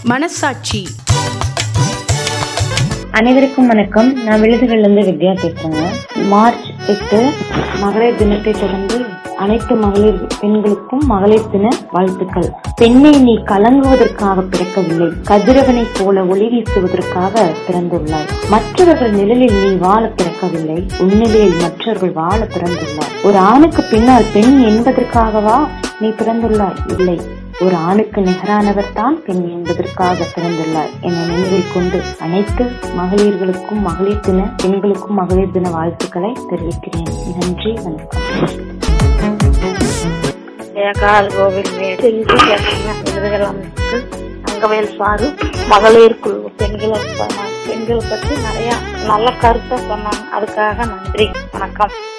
மனசாட்சி அனைவருக்கும் வணக்கம் நான் விழுதுகளிலிருந்து வித்யா பேசுறேங்க மார்ச் எட்டு மகளிர் தினத்தை தொடர்ந்து அனைத்து மகளிர் பெண்களுக்கும் மகளிர் தின வாழ்த்துக்கள் பெண்ணை நீ கலங்குவதற்காக பிறக்கவில்லை கதிரவனைப் போல ஒளி வீசுவதற்காக பிறந்துள்ளாய் மற்றவர்கள் நிழலில் நீ வாழ பிறக்கவில்லை உன்னிலையில் மற்றவர்கள் வாழ பிறந்துள்ளாய் ஒரு ஆணுக்கு பின்னால் பெண் என்பதற்காகவா நீ பிறந்துள்ளாய் இல்லை ஒரு ஆணுக்கு நிகரானவர் தான் பெண் என்பதற்காக பிறந்துள்ளார் என நினைவில் கொண்டு அனைத்து மகளிர்களுக்கும் மகளிர் தின பெண்களுக்கும் மகளிர் தின வாழ்த்துக்களை தெரிவிக்கிறேன் நன்றி வணக்கம் ஏகால் கோவில் மேல் செஞ்சு பேசுங்க விருதுகள் அமைப்பு அங்கவேல் சாரு மகளிர் குழு பெண்களை ப- பெண்கள் பற்றி நிறைய நல்ல கருத்தை சொன்னாங்க அதுக்காக நன்றி வணக்கம்